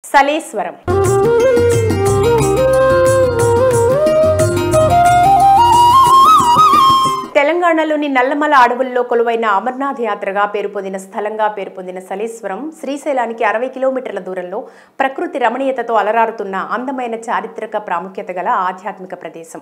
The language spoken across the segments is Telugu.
సలేశ్వరం తెలంగాణలోని నల్లమల అడవుల్లో కొలువైన అమర్నాథ్ యాత్రగా పేరు పొందిన స్థలంగా పేరు పొందిన సలేశ్వరం శ్రీశైలానికి అరవై కిలోమీటర్ల దూరంలో ప్రకృతి రమణీయతతో అలరారుతున్న అందమైన చారిత్రక ప్రాముఖ్యత గల ఆధ్యాత్మిక ప్రదేశం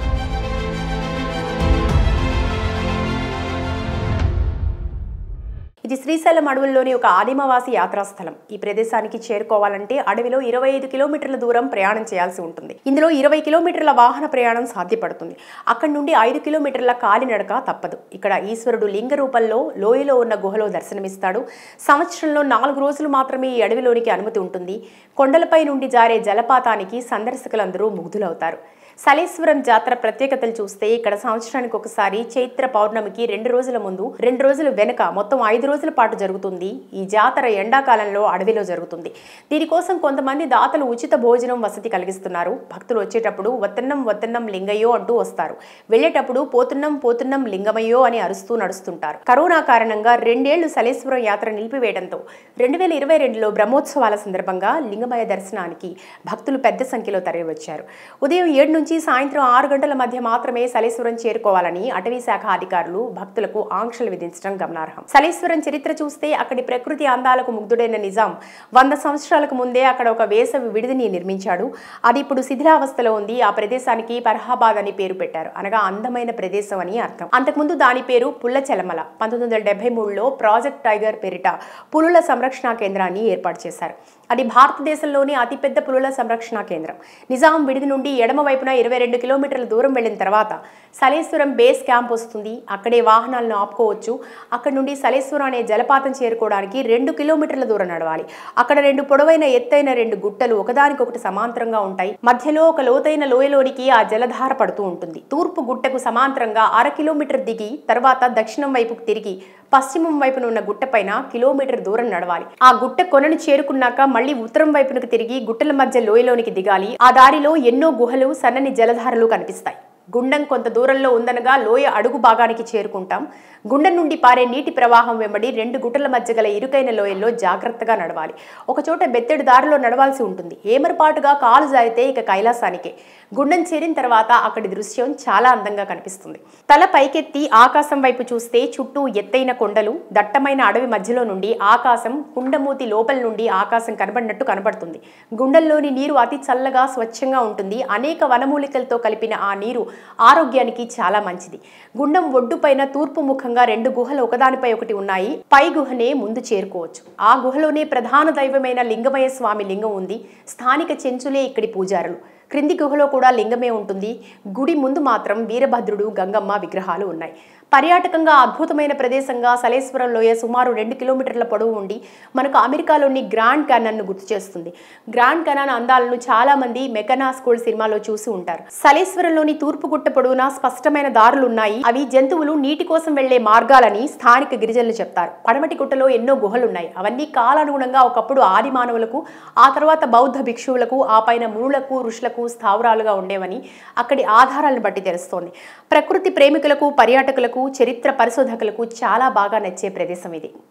ఇది శ్రీశైలం అడవుల్లోని ఒక ఆదిమవాసి యాత్రాస్థలం ఈ ప్రదేశానికి చేరుకోవాలంటే అడవిలో ఇరవై ఐదు కిలోమీటర్ల దూరం ప్రయాణం చేయాల్సి ఉంటుంది ఇందులో ఇరవై కిలోమీటర్ల వాహన ప్రయాణం సాధ్యపడుతుంది అక్కడి నుండి ఐదు కిలోమీటర్ల కాలినడక తప్పదు ఇక్కడ ఈశ్వరుడు లింగ రూపంలో లోయలో ఉన్న గుహలో దర్శనమిస్తాడు సంవత్సరంలో నాలుగు రోజులు మాత్రమే ఈ అడవిలోనికి అనుమతి ఉంటుంది కొండలపై నుండి జారే జలపాతానికి సందర్శకులందరూ ముగ్ధులవుతారు సలేశ్వరం జాతర ప్రత్యేకతలు చూస్తే ఇక్కడ సంవత్సరానికి ఒకసారి చైత్ర పౌర్ణమికి రెండు రోజుల ముందు రెండు రోజులు వెనుక మొత్తం ఐదు రోజుల పాటు జరుగుతుంది ఈ జాతర ఎండాకాలంలో అడవిలో జరుగుతుంది దీనికోసం కొంతమంది దాతలు ఉచిత భోజనం వసతి కలిగిస్తున్నారు భక్తులు వచ్చేటప్పుడు వత్తన్నం వత్తన్నం లింగయ్యో అంటూ వస్తారు వెళ్ళేటప్పుడు పోతున్నం పోతున్నం లింగమయ్యో అని అరుస్తూ నడుస్తుంటారు కరోనా కారణంగా రెండేళ్లు సలేశ్వరం యాత్ర నిలిపివేయడంతో రెండు వేల ఇరవై రెండులో బ్రహ్మోత్సవాల సందర్భంగా లింగమయ దర్శనానికి భక్తులు పెద్ద సంఖ్యలో తరలివచ్చారు ఉదయం ఏడు నుంచి సాయంత్రం ఆరు గంటల మధ్య మాత్రమే సలేశ్వరం చేరుకోవాలని అటవీ శాఖ అధికారులు భక్తులకు ఆంక్షలు విధించడం గమనార్హం సలేశ్వరం చరిత్ర చూస్తే అక్కడి ప్రకృతి అందాలకు ముగ్ధుడైన నిజాం వంద సంవత్సరాలకు ముందే అక్కడ ఒక వేసవి విడిదిని నిర్మించాడు అది ఇప్పుడు శిథిలావస్థలో ఉంది ఆ ప్రదేశానికి పర్హాబాద్ అని పేరు పెట్టారు అనగా అందమైన ప్రదేశం అని అర్థం అంతకుముందు దాని పేరు పుల్ల చెలమల పంతొమ్మిది వందల డెబ్బై మూడులో ప్రాజెక్ట్ టైగర్ పేరిట పులుల సంరక్షణ కేంద్రాన్ని ఏర్పాటు చేశారు అది భారతదేశంలోని అతిపెద్ద పులుల సంరక్షణ కేంద్రం నిజాం విడిది నుండి ఎడమ వైపున ఇరవై రెండు కిలోమీటర్ల దూరం వెళ్ళిన తర్వాత సలేశ్వరం బేస్ క్యాంప్ వస్తుంది అక్కడే వాహనాలను ఆపుకోవచ్చు అక్కడ నుండి సలేశ్వరం అనే జలపాతం చేరుకోవడానికి రెండు కిలోమీటర్ల దూరం నడవాలి అక్కడ రెండు పొడవైన ఎత్తైన రెండు గుట్టలు ఒకదానికొకటి సమాంతరంగా ఉంటాయి మధ్యలో ఒక లోతైన లోయలోనికి ఆ జలధార పడుతూ ఉంటుంది తూర్పు గుట్టకు సమాంతరంగా అర కిలోమీటర్ దిగి తర్వాత దక్షిణం వైపుకు తిరిగి పశ్చిమం వైపున ఉన్న గుట్టపైన కిలోమీటర్ దూరం నడవాలి ఆ గుట్ట కొనను చేరుకున్నాక మళ్ళీ ఉత్తరం వైపునకు తిరిగి గుట్టల మధ్య లోయలోనికి దిగాలి ఆ దారిలో ఎన్నో గుహలు సన్నని జలధారలు కనిపిస్తాయి గుండం కొంత దూరంలో ఉందనగా లోయ అడుగు భాగానికి చేరుకుంటాం గుండం నుండి పారే నీటి ప్రవాహం వెంబడి రెండు గుట్టల మధ్య గల ఇరుకైన లోయల్లో జాగ్రత్తగా నడవాలి ఒకచోట బెత్తెడు దారిలో నడవాల్సి ఉంటుంది ఏమరపాటుగా కాలు జారితే ఇక కైలాసానికే గుండం చేరిన తర్వాత అక్కడి దృశ్యం చాలా అందంగా కనిపిస్తుంది తల పైకెత్తి ఆకాశం వైపు చూస్తే చుట్టూ ఎత్తైన కొండలు దట్టమైన అడవి మధ్యలో నుండి ఆకాశం కుండమూతి లోపల నుండి ఆకాశం కనబడినట్టు కనబడుతుంది గుండంలోని నీరు అతి చల్లగా స్వచ్ఛంగా ఉంటుంది అనేక వనమూలికలతో కలిపిన ఆ నీరు ఆరోగ్యానికి చాలా మంచిది గుండం ఒడ్డుపైన తూర్పు ముఖంగా రెండు గుహలు ఒకదానిపై ఒకటి ఉన్నాయి పై గుహనే ముందు చేరుకోవచ్చు ఆ గుహలోనే ప్రధాన దైవమైన లింగమయ స్వామి లింగం ఉంది స్థానిక చెంచులే ఇక్కడి పూజారులు క్రింది గుహలో కూడా లింగమే ఉంటుంది గుడి ముందు మాత్రం వీరభద్రుడు గంగమ్మ విగ్రహాలు ఉన్నాయి పర్యాటకంగా అద్భుతమైన ప్రదేశంగా సలేశ్వరం లోయ సుమారు రెండు కిలోమీటర్ల పొడవు ఉండి మనకు అమెరికాలోని గ్రాండ్ కెనాన్ను గుర్తు చేస్తుంది గ్రాండ్ కెనాన్ అందాలను చాలా మంది మెకనా స్కూల్ సినిమాలో చూసి ఉంటారు సలేశ్వరంలోని తూర్పు గుట్ట పొడవునా స్పష్టమైన దారులు ఉన్నాయి అవి జంతువులు నీటి కోసం వెళ్లే మార్గాలని స్థానిక గిరిజనులు చెప్తారు పడమటి గుట్టలో ఎన్నో గుహలు ఉన్నాయి అవన్నీ కాలానుగుణంగా ఒకప్పుడు ఆది మానవులకు ఆ తర్వాత బౌద్ధ భిక్షువులకు ఆ పైన మునులకు ఋషులకు స్థావరాలుగా ఉండేవని అక్కడి ఆధారాలను బట్టి తెలుస్తోంది ప్రకృతి ప్రేమికులకు పర్యాటకులకు చరిత్ర పరిశోధకులకు చాలా బాగా నచ్చే ప్రదేశం ఇది